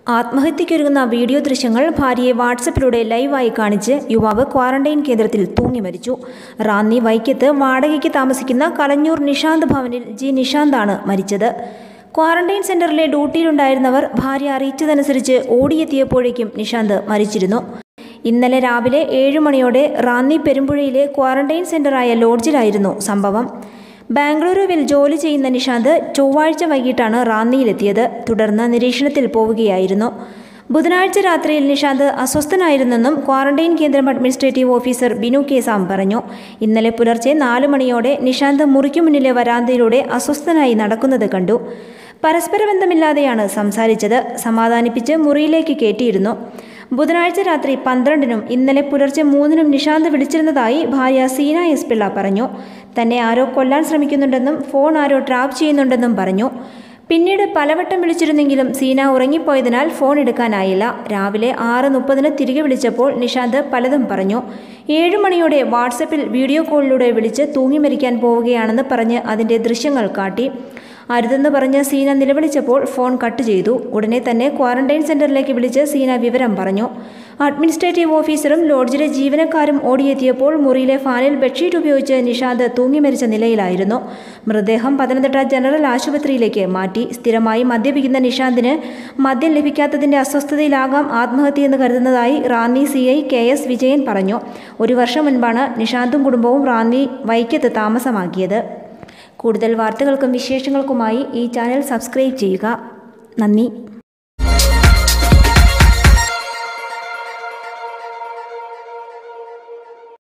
ആത്മഹത്യയ്ക്കൊരുങ്ങുന്ന video ദൃശ്യങ്ങൾ ഭാര്യയെ വാട്സപ്പിലൂടെ ലൈവായി കാണിച്ച് യുവാവ് ക്വാറന്റൈൻ കേന്ദ്രത്തിൽ തൂങ്ങി മരിച്ചു റാന്നി വൈക്കത്ത് വാടകയ്ക്ക് താമസിക്കുന്ന കലഞ്ഞൂർ നിഷാന്ത് ഭവനിൽ ജി നിഷാന്താണ് മരിച്ചത് ക്വാറന്റൈൻ സെന്ററിലെ ഡ്യൂട്ടിയിലുണ്ടായിരുന്നവർ ഭാര്യ അറിയിച്ചതനുസരിച്ച് ഓടിയെത്തിയപ്പോഴേക്കും നിഷാന്ത് മരിച്ചിരുന്നു ഇന്നലെ രാവിലെ ഏഴു മണിയോടെ റാന്നി പെരുമ്പുഴയിലെ ക്വാറന്റൈൻ സെന്ററായ ലോഡ്ജിലായിരുന്നു സംഭവം ബാംഗ്ലൂരുവിൽ ജോലി ചെയ്യുന്ന നിഷാന്ത് ചൊവ്വാഴ്ച വൈകിട്ടാണ് റാന്നിയിലെത്തിയത് തുടർന്ന് നിരീക്ഷണത്തിൽ പോവുകയായിരുന്നു ബുധനാഴ്ച രാത്രിയിൽ നിഷാന്ത് അസ്വസ്ഥനായിരുന്നെന്നും ക്വാറന്റൈൻ കേന്ദ്രം administrative officer Binu K Sam പറഞ്ഞു ഇന്നലെ പുലർച്ചെ നാലു മണിയോടെ നിഷാന്ത് മുറിക്കു മുന്നിലെ വരാന്തയിലൂടെ അസ്വസ്ഥനായി നടക്കുന്നത് കണ്ടു പരസ്പര ബന്ധമില്ലാതെയാണ് സംസാരിച്ചത് സമാധാനിപ്പിച്ച് മുറിയിലേക്ക് കയറ്റിയിരുന്നു ബുധനാഴ്ച രാത്രി പന്ത്രണ്ടിനും ഇന്നലെ പുലർച്ചെ മൂന്നിനും നിഷാന്ത് വിളിച്ചിരുന്നതായി ഭാര്യ സീന എസ് പിള്ള പറഞ്ഞു തന്നെ ആരോ കൊല്ലാൻ ശ്രമിക്കുന്നുണ്ടെന്നും ഫോൺ ആരോ ട്രാപ്പ് ചെയ്യുന്നുണ്ടെന്നും പറഞ്ഞു പിന്നീട് പലവട്ടം വിളിച്ചിരുന്നെങ്കിലും സീന ഉറങ്ങിപ്പോയതിനാൽ ഫോൺ എടുക്കാനായില്ല രാവിലെ ആറ് മുപ്പതിന് തിരികെ വിളിച്ചപ്പോൾ നിഷാന്ത് പലതും പറഞ്ഞു ഏഴു മണിയോടെ വാട്സപ്പിൽ വീഡിയോ കോളിലൂടെ വിളിച്ച് തൂങ്ങി മരിക്കാൻ പോവുകയാണെന്ന് പറഞ്ഞ് അതിൻ്റെ ദൃശ്യങ്ങൾ കാട്ടി അരുതെന്ന് പറഞ്ഞ് സീന നിലവിളിച്ചപ്പോൾ ഫോൺ കട്ട് ചെയ്തു ഉടനെ തന്നെ ക്വാറന്റൈൻ സെന്ററിലേക്ക് വിളിച്ച് സീന വിവരം പറഞ്ഞു അഡ്മിനിസ്ട്രേറ്റീവ് ഓഫീസറും ലോഡ്ജിലെ ജീവനക്കാരും ഓടിയെത്തിയപ്പോൾ മുറിയിലെ ഫാനിൽ ബെഡ്ഷീറ്റ് ഉപയോഗിച്ച് നിഷാന്ത് തൂങ്ങി മരിച്ച നിലയിലായിരുന്നു മൃതദേഹം പത്തനംതിട്ട ജനറൽ ആശുപത്രിയിലേക്ക് മാറ്റി സ്ഥിരമായി മദ്യപിക്കുന്ന നിഷാന്തിന് മദ്യം ലഭിക്കാത്തതിന്റെ അസ്വസ്ഥതയിലാകാം ആത്മഹത്യയെന്ന് കരുതുന്നതായി Ranni C I K S Vijayan പറഞ്ഞു ഒരു വർഷം മുൻപാണ് നിഷാന്തും കുടുംബവും റാന്നി വൈക്കത്ത് താമസമാക്കിയത് കൂടുതൽ വാർത്തകൾക്കും വിശേഷങ്ങൾക്കുമായി ഈ ചാനൽ സബ്സ്ക്രൈബ് ചെയ്യുക നന്ദി